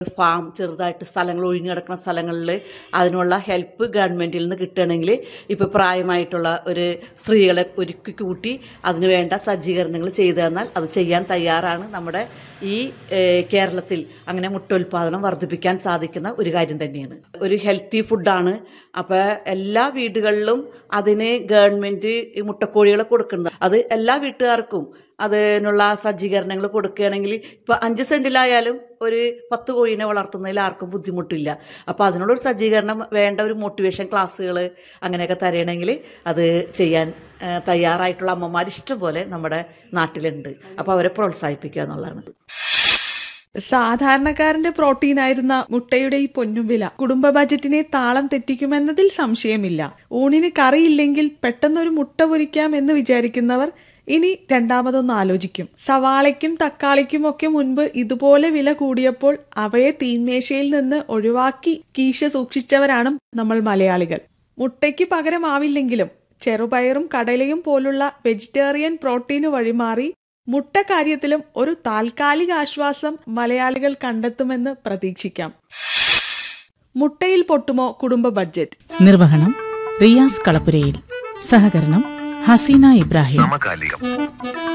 farm ചെറുതായിട്ട് സ്ഥലങ്ങൾ ഒഴിഞ്ഞു കിടക്കുന്ന സ്ഥലങ്ങളിൽ അതിനുള്ള ഹെൽപ്പ് ഗവൺമെൻറ്റിൽ നിന്ന് കിട്ടുകയാണെങ്കിൽ ഇപ്പോൾ പ്രായമായിട്ടുള്ള ഒരു സ്ത്രീകളെ ഒരുക്കി കൂട്ടി അതിന് വേണ്ട സജ്ജീകരണങ്ങൾ ചെയ്തു തന്നാൽ അത് ചെയ്യാൻ തയ്യാറാണ് നമ്മുടെ ഈ ഏഹ്, കേരളത്തിൽ അങ്ങനെ മുട്ട ഉൽപ്പാദനം വർദ്ധിപ്പിക്കാൻ സാധിക്കുന്ന ഒരു കാര്യം തന്നെയാണ് ഒരു ഹെൽത്തി ഫുഡാണ് അപ്പോൾ എല്ലാ വീടുകളിലും അതിന് ഗവൺമെൻറ് ഈ മുട്ടക്കോഴികളെ കൊടുക്കുന്നത് അത് എല്ലാ വീട്ടുകാർക്കും അതിനുള്ള സജ്ജീകരണങ്ങൾ കൊടുക്കുകയാണെങ്കിൽ ഇപ്പോൾ അഞ്ച് സെൻറ്റിലായാലും ഒരു പത്ത് കോഴീനെ വളർത്തുന്നതിൽ ആർക്കും ബുദ്ധിമുട്ടില്ല അപ്പോൾ അതിനുള്ളൊരു സജ്ജീകരണം വേണ്ട ഒരു മോട്ടിവേഷൻ ക്ലാസ്സുകൾ അങ്ങനെയൊക്കെ തരണമെങ്കിൽ അത് ചെയ്യാൻ ആ, തയ്യാറായിട്ടുള്ള അമ്മമാർ ഇഷ്ടംപോലെ നമ്മുടെ നാട്ടിലുണ്ട് അപ്പോൾ അവരെ പ്രോത്സാഹിപ്പിക്കുക എന്നുള്ളതാണ് സാധാരണക്കാരന്റെ പ്രോട്ടീനായിരുന്ന മുട്ടയുടെ ഈ പൊന്നും വില കുടുംബ ബജറ്റിനെ താളം തെറ്റിക്കുമെന്നതിൽ സംശയമില്ല ഊണിന് കറിയില്ലെങ്കിൽ പെട്ടെന്നൊരു മുട്ട പൊരിക്കാം എന്ന് വിചാരിക്കുന്നവർ ഇനി രണ്ടാമതൊന്ന് ആലോചിക്കും സവാളയ്ക്കും തക്കാളിക്കും ഒക്കെ മുൻപ് ഇതുപോലെ വില കൂടിയപ്പോൾ അവയെ തീന്മേശയിൽ നിന്ന് ഒഴിവാക്കി കീശ സൂക്ഷിച്ചവരാണ് നമ്മൾ മലയാളികൾ മുട്ടയ്ക്ക് പകരമാവില്ലെങ്കിലും ചെറുപയറും കടലയും പോലുള്ള വെജിറ്റേറിയൻ പ്രോട്ടീന് വഴിമാറി മുട്ട കാര്യത്തിലും ഒരു താൽക്കാലിക ആശ്വാസം മലയാളികൾ കണ്ടെത്തുമെന്ന് പ്രതീക്ഷിക്കാം മുട്ടയിൽ പൊട്ടുമോ കുടുംബ ബഡ്ജറ്റ് നിർവഹണം റിയാസ് കളപ്പുരയിൽ സഹകരണം ഹസീന ഇബ്രാഹിം സമകാലികം